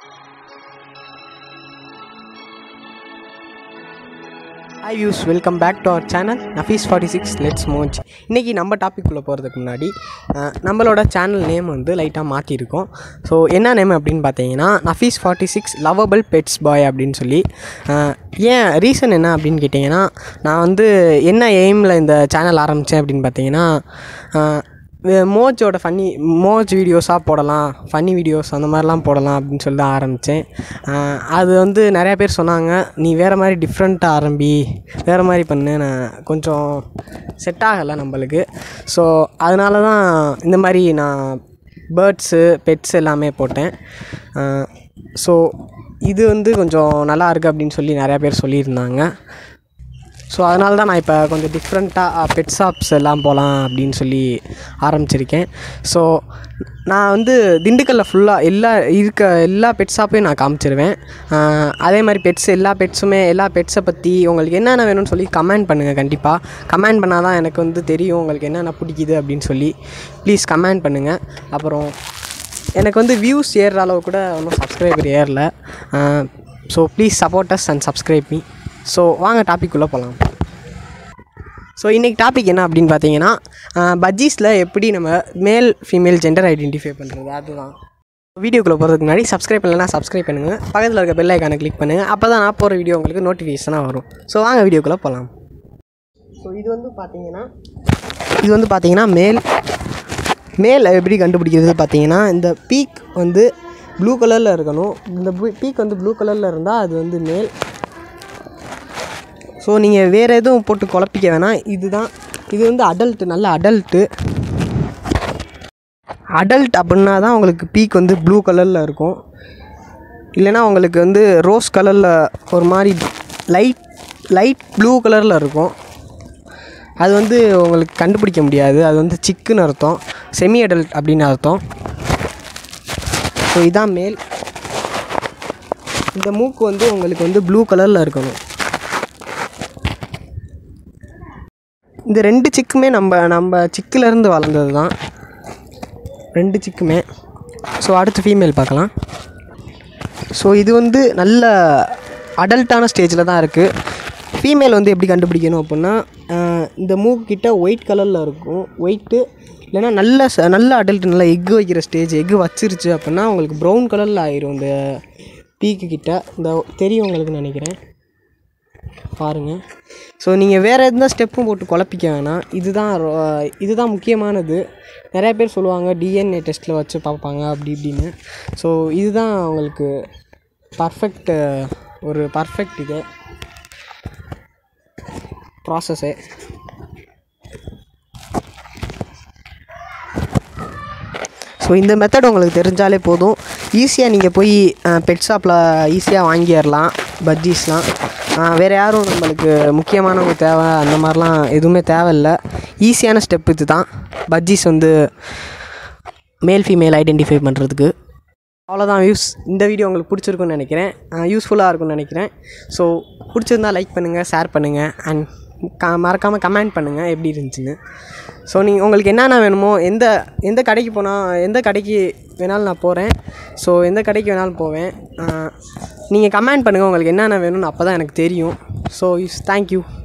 hi views welcome back to our channel Nafees forty six let's மோச் இன்றைக்கி நம்ம topic உள்ள போகிறதுக்கு முன்னாடி அஹ், நம்மளோட சேனல் நேம் வந்து லைட்டாக மாற்றிருக்கோம் ஸோ என்ன நேம் அப்படின்னு பார்த்தீங்கன்னா Nafees forty six lovable pets பாய் அப்படின்னு சொல்லி அஹ், ஏன் ரீசன் என்ன அப்படின்னு கேட்டிங்கன்னா நான் வந்து என்ன எய்மில் இந்த சேனல் ஆரம்பித்தேன் அப்படின்னு பார்த்தீங்கன்னா அஹ், வே- மோஜோட ஃபன்னி மோஜ் வீடியோஸாக போடலாம் ஃபன்னி வீடியோஸ் அந்த மாதிரிலாம் போடலாம் அப்படின்னு சொல்லி தான் ஆரம்பித்தேன் அது வந்து நிறையா பேர் சொன்னாங்க நீ வேறு மாதிரி டிஃப்ரெண்ட்டாக ஆரம்பி வேறு மாதிரி பண்ணு நான் கொஞ்சம் செட் ஆகலை நம்மளுக்கு ஸோ அதனால தான் இந்த மாதிரி நான் பேர்ட்ஸு பெட்ஸ் எல்லாமே போட்டேன் ஸோ இது வந்து கொஞ்சம் நல்லா இருக்குது அப்படின்னு சொல்லி நிறையா பேர் சொல்லியிருந்தாங்க ஸோ அதனால தான் நான் இப்போ கொஞ்சம் டிஃப்ரெண்ட்டாக பெட் ஷாப்ஸ் எல்லாம் போகலாம் அப்படின்னு சொல்லி ஆரம்பிச்சிருக்கேன் ஸோ நான் வந்து திண்டுக்கல்லில் ஃபுல்லாக எல்லா இருக்க எல்லா பெட் ஷாப்பையும் நான் காமிச்சிருவேன் ஆஹ் அதே மாதிரி பெட்ஸ் எல்லா பெட்ஸுமே எல்லா பெட்ஸை பற்றி உங்களுக்கு என்னென்ன வேணும்னு சொல்லி கமெண்ட் பண்ணுங்கள் கண்டிப்பாக கமெண்ட் பண்ணால் தான் எனக்கு வந்து தெரியும் உங்களுக்கு என்னென்ன பிடிக்குது அப்படின்னு சொல்லி ப்ளீஸ் கமெண்ட் பண்ணுங்கள் அப்புறம் எனக்கு வந்து வியூஸ் ஏறுற அளவு கூட ஒன்றும் சப்ஸ்கிரைபர் ஏறல so please support us and subscribe me so வாங்க டாபிக் உள்ள போகலாம் ஸோ இன்றைக்கி டாபிக் என்ன அப்படின்னு பார்த்தீங்கன்னா பஜ்ஜீஸில் எப்படி நம்ம மேல் ஃபீமேல் ஜெண்டர் ஐடென்டிஃபை பண்ணுறது அதுதான் வீடியோக்குள்ளே போகிறதுக்கு முன்னாடி சப்ஸ்கிரைப் பண்ணலைன்னா சப்ஸ்கிரைப் பண்ணுங்கள் பக்கத்தில் இருக்க பெல் ஐக்கானை கிளிக் பண்ணுங்கள் அப்போ தான் நான் போகிற வீடியோ உங்களுக்கு நோட்டிஃபிகேஷனாக வரும் ஸோ வாங்க வீடியோக்குள்ளே போகலாம் ஸோ இது வந்து பார்த்தீங்கன்னா இது வந்து பார்த்தீங்கன்னா மேல் மேல் எப்படி கண்டுபிடிக்கிறது பார்த்தீங்கன்னா இந்த பீக் வந்து ப்ளூ கலரில் இருக்கணும் இந்த பீக் வந்து ப்ளூ கலரில் இருந்தால் அது வந்து மேல் ஸோ நீங்கள் வேறு எதுவும் போட்டு குழப்பிக்க வேணாம் இதுதான் இது வந்து அடல்ட்டு நல்ல அடல்ட்டு அடல்ட் அப்படின்னா தான் உங்களுக்கு பீக் வந்து ப்ளூ கலரில் இருக்கும் இல்லைன்னா உங்களுக்கு வந்து ரோஸ் கலரில் ஒரு மாதிரி லைட் லைட் ப்ளூ கலரில் இருக்கும் அது வந்து உங்களுக்கு கண்டுபிடிக்க முடியாது அது வந்து சிக்குன்னு அர்த்தம் செமி அடல்ட் அப்படின்னு அர்த்தம் ஸோ இதான் மேல் இந்த மூக்கு வந்து உங்களுக்கு வந்து ப்ளூ கலரில் இருக்கணும் இந்த ரெண்டு சிக்குமே நம்ம நம்ம சிக்குலேருந்து வளர்ந்தது தான் ரெண்டு சிக்குமே ஸோ அடுத்து ஃபீமேல் பார்க்கலாம் ஸோ இது வந்து நல்ல அடல்ட்டான ஸ்டேஜில் தான் இருக்குது ஃபீமேல் வந்து எப்படி கண்டுபிடிக்கணும் அப்படின்னா ஆஹ், இந்த மூக்கிட்ட ஒயிட் கலரில் இருக்கும் ஒயிட்டு இல்லைன்னா நல்ல ச- நல்ல அடல்ட் நல்ல எக்கு வைக்கிற ஸ்டேஜ் எக்கு வச்சிருச்சு அப்படின்னா உங்களுக்கு ப்ரௌன் கலரில் ஆயிரும் இந்த பீக்கு கிட்ட இந்த தெரியும் உங்களுக்கு நினைக்கிறேன் பாருங்கள் ஸோ நீங்கள் வேறு எந்த ஸ்டெப்பும் போட்டு குழப்பிக்க வேணாம் இதுதான் ரொ- இதுதான் முக்கியமானது நிறைய பேர் சொல்லுவாங்க டிஎன்ஏ டெஸ்ட்டில் வச்சு பார்ப்பாங்க அப்படி இப்படின்னு ஸோ இதுதான் உங்களுக்கு பர்ஃபெக்ட் ஒரு பர்ஃபெக்ட் இது ப்ராசஸ்ஸே ஸோ இந்த மெத்தட் உங்களுக்கு தெரிஞ்சாலே போதும் ஈஸியாக நீங்கள் போய் பெட் ஷாப்பில் ஈஸியாக வாங்கிடலாம் பஜ்ஜீஸ்லாம் வேறு யாரும் நம்மளுக்கு முக்கியமானவங்க தேவை அந்த மாதிரிலாம் எதுவுமே தேவையில்ல ஈஸியான ஸ்டெப் இது தான் பஜ்ஜீஸ் வந்து மேல் ஃபீமேல் ஐடென்டிஃபை பண்ணுறதுக்கு அவ்வளோதான் வியூஸ் இந்த வீடியோ உங்களுக்கு பிடிச்சிருக்குன்னு நினைக்கிறேன் யூஸ்ஃபுல்லாக இருக்கும்னு நினைக்கிறேன் ஸோ பிடிச்சிருந்தா லைக் பண்ணுங்கள் ஷேர் பண்ணுங்கள் அண்ட் க மறக்காமல் கமெண்ட் பண்ணுங்கள் எப்படி இருந்துச்சுன்னு ஸோ நீங்கள் உங்களுக்கு என்னென்ன வேணுமோ எந்த எந்த கடைக்கு போனால் எந்த கடைக்கு வேணாலும் நான் போகிறேன் ஸோ எந்த கடைக்கு வேணாலும் போவேன் நீங்கள் கமெண்ட் பண்ணுங்கள் உங்களுக்கு என்னென்ன வேணும்னு அப்போ தான் எனக்கு தெரியும் ஸோ இஸ் தேங்க்யூ